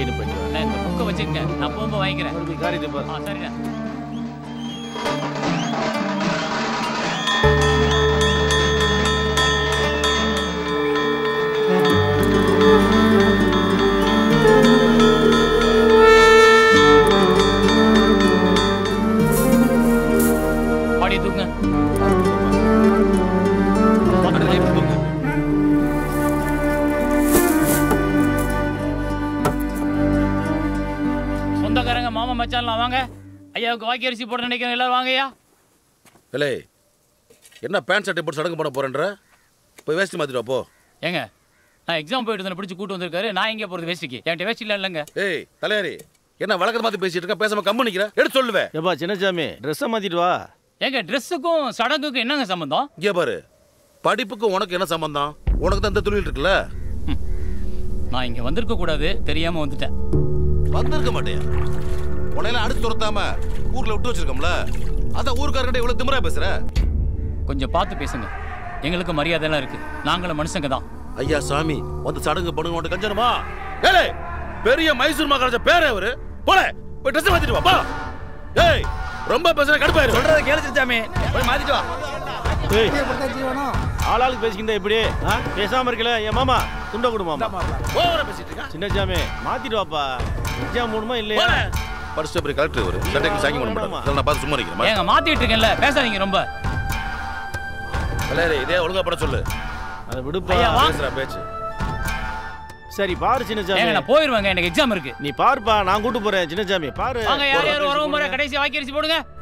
நீனு போயிட்டு வா. அண்ணா, இந்த புக்கை வச்சுக்கங்க நான் போகும்போது வாங்கிக்கிறேன் கொண்டு போய் காரியத்தை பாரு ஆ சரிண்ணா பாடி தூக்குங்க பக்கத்துல எப்படி தூக்கு சொந்தக்காரங்க மாமா மச்சான்லாம் வாங்க ஐயாவுக்கு வாக்கி அரிசி போட நினைக்கிறேன் எல்லாரும் வாங்க ஐயா இல்லை என்ன பேண்ட் சட்டை போட்டு சடங்கு பண்ண போறேன்ற போய் வேஸ்ட் மாத்திட்டு வா போ ஏங்க நான் எக்ஸாம் போயிட்டு இருந்தேன் பிடிச்சி கூட்டு வந்திருக்காரு நான் எங்கே போகிறது வேஸ்ட்டுக்கு என்கிட்ட வேஸ்ட் இல்லை இல்லைங்க ஏய் தலையாரி என்ன வழக்கத்தை மாத்தி பேசிட்டு இருக்க பேசாம கம்மு நிக்கிற எடுத்து சொல்லுவேன் ஏப்பா சின்னசாமி ட்ரெஸ்ஸை மாத்திட்டு வா ஏங்க ட்ரெஸ்ஸுக்கும் சடங்குக்கும் என்னங்க சம்மந்தம் இங்கே பாரு படிப்புக்கு உனக்கு என்ன சம்பந்தம் உனக்கு தான் இந்த தொழில் இருக்குல்ல நான் இங்கே வந்திருக்க கூடாது தெரியாமல் வந்துட்டேன் வந்திருக்க மாட்டேன் உன்னையெல்லாம் அடிச்சு துரத்தாம ஊர்ல விட்டு வச்சிருக்கோம்ல அதான் ஊருக்காரர்கிட்ட இவ்வளவு திமிரா பேசுற கொஞ்சம் பார்த்து பேசுங்க எங்களுக்கு மரியாதைலாம் இருக்கு நாங்களும் மனுஷங்க தான் ஐயா சாமி வந்து சடங்கு பண்ணுங்க உன்கிட்ட கஞ்சனமா ஏலே பெரிய மைசூர் மகாராஜா பேரே அவரு போல போய் ட்ரெஸ் மாத்திட்டு வா போ ஏய் ரொம்ப பேசுற கடுப்பாயிரு சொல்றத கேளு சின்னசாமி போய் மாத்திட்டு வா ஏய் ஆளாளுக்கு பேசிக்கிட்டா எப்படி ஆ? பேசாம இருக்கல என் மாமா துண்ட கொடு மாமா ஓவரா பேசிட்டு இருக்க சின்னசாமி மாத்திட்டு வாப்பா எக்ஸாம் மூணுமா இல்லையா போல படிச்சுட்டு அப்புறம் கலெக்டர் இவரு சண்டைக்கு சாங்கி பண்ண மாட்டாங்க இதெல்லாம் நான் பார்த்து சும்மா நிக்கிறேன் ஏங்க மாத்திட்டு இருக்கேன்ல பேசாதீங்க ரொம்ப கலையரே இதே ஒழுங்கா பட சொல்லு அதை விடுப்பா ஐயா, வா. பேசுறா பேச்சு சரி பாரு சின்னசாமி ஏங்க நான் போயிருவேங்க எனக்கு எக்ஸாம் இருக்கு நீ பாருப்பா நான் கூட்டு போறேன் சின்னசாமி பாரு வாங்க யார் யார் உறவு முறை கடைசி வாக்கி அரிசி போடுங்க